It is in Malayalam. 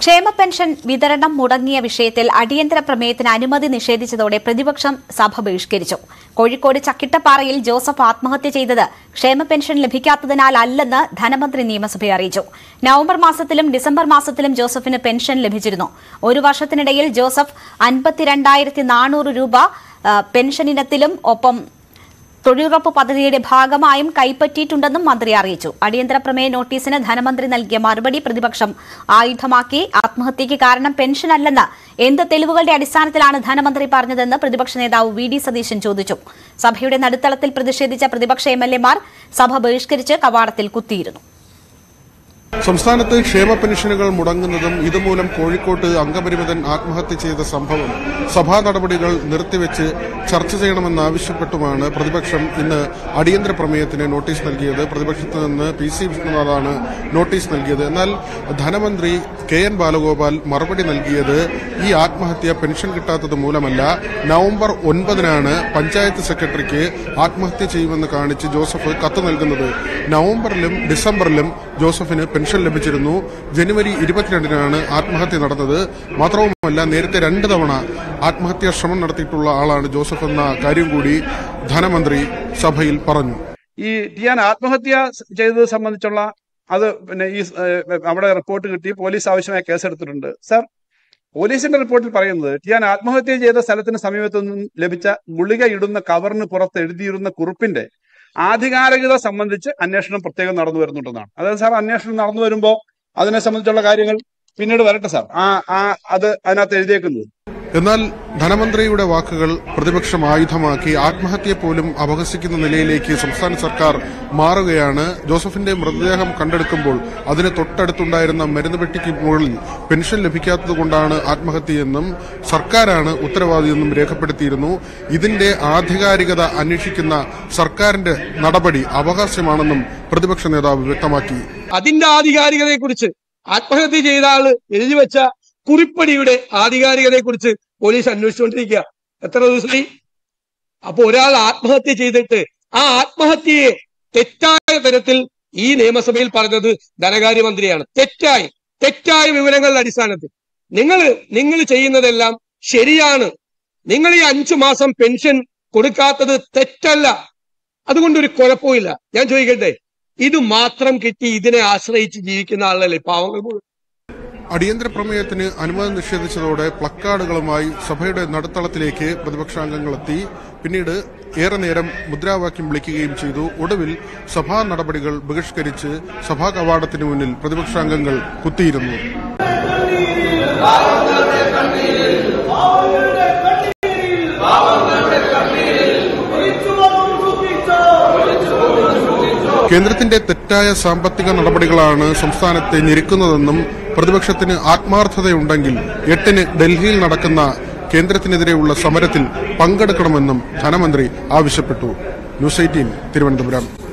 ക്ഷേമ പെൻഷൻ വിതരണം മുടങ്ങിയ വിഷയത്തിൽ അടിയന്തര പ്രമേയത്തിന് അനുമതി നിഷേധിച്ചതോടെ പ്രതിപക്ഷം സഭ ബഹിഷ്കരിച്ചു കോഴിക്കോട് ചക്കിട്ടപ്പാറയിൽ ജോസഫ് ആത്മഹത്യ ചെയ്തത് ക്ഷേമ പെൻഷൻ ലഭിക്കാത്തതിനാലല്ലെന്ന് ധനമന്ത്രി നിയമസഭയെ അറിയിച്ചു നവംബർ മാസത്തിലും ഡിസംബർ മാസത്തിലും ജോസഫിന് പെൻഷൻ ലഭിച്ചിരുന്നു ഒരു വർഷത്തിനിടയിൽ ജോസഫ് അൻപത്തിരണ്ടായിരത്തി നാനൂറ് രൂപ ആ, പെൻഷൻ ഇനത്തിലും ഒപ്പം തൊഴിലുറപ്പ് പദ്ധതിയുടെ ഭാഗമായും കൈപ്പറ്റിയിട്ടുണ്ടെന്നും മന്ത്രി അറിയിച്ചു അടിയന്തര പ്രമേയ നോട്ടീസിന് ധനമന്ത്രി നൽകിയ മറുപടി പ്രതിപക്ഷം ആയുധമാക്കി ആത്മഹത്യയ്ക്ക് കാരണം പെൻഷൻ അല്ലെന്ന് എന്ത് തെളിവുകളുടെ അടിസ്ഥാനത്തിലാണ് ധനമന്ത്രി പറഞ്ഞതെന്ന് പ്രതിപക്ഷ നേതാവ് വി ഡി സതീശൻ ചോദിച്ചു സഭയുടെ നടുത്തളത്തിൽ പ്രതിഷേധിച്ച പ്രതിപക്ഷ എം എൽ എമാർ സഭ ബഹിഷ്കരിച്ച് കവാടത്തിൽ കുത്തിയിരുന്നു സംസ്ഥാനത്ത് ക്ഷേമ പെൻഷനുകൾ മുടങ്ങുന്നതും ഇതുമൂലം കോഴിക്കോട്ട് അംഗപരിമിതൻ ആത്മഹത്യ ചെയ്ത സംഭവം സഭാ നടപടികൾ നിർത്തിവെച്ച് ചർച്ച ചെയ്യണമെന്നാവശ്യപ്പെട്ടുമാണ് പ്രതിപക്ഷം ഇന്ന് അടിയന്തര പ്രമേയത്തിന് നോട്ടീസ് നൽകിയത് പ്രതിപക്ഷത്ത് നിന്ന് പി സി വിഷ്ണുനാഥാണ് നോട്ടീസ് നൽകിയത് എന്നാൽ ധനമന്ത്രി കെ എൻ ബാലഗോപാൽ മറുപടി നൽകിയത് ഈ ആത്മഹത്യ പെൻഷൻ കിട്ടാത്തത് മൂലമല്ല നവംബർ ഒൻപതിനാണ് പഞ്ചായത്ത് സെക്രട്ടറിക്ക് ആത്മഹത്യ ചെയ്യുമെന്ന് കാണിച്ച് ജോസഫ് കത്ത് നൽകുന്നത് നവംബറിലും ഡിസംബറിലും ജോസഫിന് പെൻഷൻ ലഭിച്ചിരുന്നു ജനുവരി ഇരുപത്തിരണ്ടിനാണ് ആത്മഹത്യ നടന്നത് മാത്രവുമല്ല നേരത്തെ രണ്ട് തവണ ആത്മഹത്യാ ശ്രമം നടത്തിയിട്ടുള്ള ആളാണ് ജോസഫ് എന്ന കാര്യം കൂടി ധനമന്ത്രി സഭയിൽ പറഞ്ഞു ഈ ടിയാൻ ആത്മഹത്യ ചെയ്തത് സംബന്ധിച്ചുള്ള അത് പിന്നെ ഈ ഏഹ്, അവിടെ റിപ്പോർട്ട് കിട്ടി പോലീസ് ആവശ്യമായ കേസെടുത്തിട്ടുണ്ട് സർ പോലീസിന്റെ റിപ്പോർട്ടിൽ പറയുന്നത് ടിയാൻ ആത്മഹത്യ ചെയ്ത സ്ഥലത്തിന് സമീപത്തു നിന്നും ലഭിച്ച ഗുളിക ഇടുന്ന കവറിന് പുറത്ത് എഴുതിയിരുന്ന കുറിപ്പിന്റെ ആധികാരികത സംബന്ധിച്ച് അന്വേഷണം പ്രത്യേകം നടന്നു വരുന്നുണ്ടെന്നാണ് അതായത് സാർ അന്വേഷണം നടന്നു വരുമ്പോൾ അതിനെ സംബന്ധിച്ചുള്ള കാര്യങ്ങൾ പിന്നീട് വരട്ടെ സാർ ആ ആ അത് അതിനകത്ത് എഴുതിയേക്കുന്നത് എന്നാൽ ധനമന്ത്രിയുടെ വാക്കുകൾ പ്രതിപക്ഷം ആയുധമാക്കി ആത്മഹത്യയെ പോലും അപഹസിക്കുന്ന നിലയിലേക്ക് സംസ്ഥാന സർക്കാർ മാറുകയാണ് ജോസഫിന്റെ മൃതദേഹം കണ്ടെടുക്കുമ്പോൾ അതിന് തൊട്ടടുത്തുണ്ടായിരുന്ന മരുന്ന് പെട്ടിക്ക് മുകളിൽ പെൻഷൻ ലഭിക്കാത്തതുകൊണ്ടാണ് ആത്മഹത്യയെന്നും സർക്കാരാണ് ഉത്തരവാദിയെന്നും രേഖപ്പെടുത്തിയിരുന്നു ഇതിന്റെ ആധികാരികത അന്വേഷിക്കുന്ന സർക്കാരിന്റെ നടപടി അവകാശമാണെന്നും പ്രതിപക്ഷ നേതാവ് വ്യക്തമാക്കി അതിന്റെ ആധികാരികതയെ കുറിച്ച് ആത്മഹത്യ ചെയ്ത ആള് എഴുതി വെച്ച കുറിപ്പടിയുടെ ആധികാരികതയെ കുറിച്ച് പോലീസ് അന്വേഷിച്ചുകൊണ്ടിരിക്കുക എത്ര ദിവസമായി അപ്പൊ ഒരാൾ ആത്മഹത്യ ചെയ്തിട്ട് ആ ആത്മഹത്യയെ തെറ്റായ തരത്തിൽ ഈ നിയമസഭയിൽ പറഞ്ഞത് ധനകാര്യമന്ത്രിയാണ് തെറ്റായി തെറ്റായ വിവരങ്ങളുടെ അടിസ്ഥാനത്തിൽ നിങ്ങൾ നിങ്ങൾ ചെയ്യുന്നതെല്ലാം ശരിയാണ് നിങ്ങൾ ഈ അഞ്ചു മാസം പെൻഷൻ കൊടുക്കാത്തത് തെറ്റല്ല അതുകൊണ്ട് ഒരു കുഴപ്പമില്ല ഞാൻ ചോദിക്കട്ടെ ഇത് മാത്രം കിട്ടി ഇതിനെ ആശ്രയിച്ച് ജീവിക്കുന്ന ആളല്ലേ പാവങ്ങൾ മുഴുവൻ അടിയന്തര പ്രമേയത്തിന് അനുമതി നിഷേധിച്ചതോടെ പ്ലക്കാർഡുകളുമായി സഭയുടെ നടുത്തളത്തിലേക്ക് പ്രതിപക്ഷാംഗങ്ങളെത്തി പിന്നീട് ഏറെ നേരം മുദ്രാവാക്യം വിളിക്കുകയും ചെയ്തു ഒടുവിൽ സഭാ നടപടികൾ ബഹിഷ്കരിച്ച് സഭാ കവാടത്തിന് മുന്നിൽ പ്രതിപക്ഷാംഗങ്ങൾ കുത്തിയിരുന്നു കേന്ദ്രത്തിന്റെ തെറ്റായ സാമ്പത്തിക നടപടികളാണ് സംസ്ഥാനത്തെ ഞെരുക്കുന്നതെന്നും പ്രതിപക്ഷത്തിന് ആത്മാർത്ഥതയുണ്ടെങ്കിൽ എട്ടിന് ഡൽഹിയിൽ നടക്കുന്ന കേന്ദ്രത്തിനെതിരെയുള്ള സമരത്തിൽ പങ്കെടുക്കണമെന്നും ധനമന്ത്രി ആവശ്യപ്പെട്ടു ന്യൂസ് എയ്റ്റീൻ തിരുവനന്തപുരം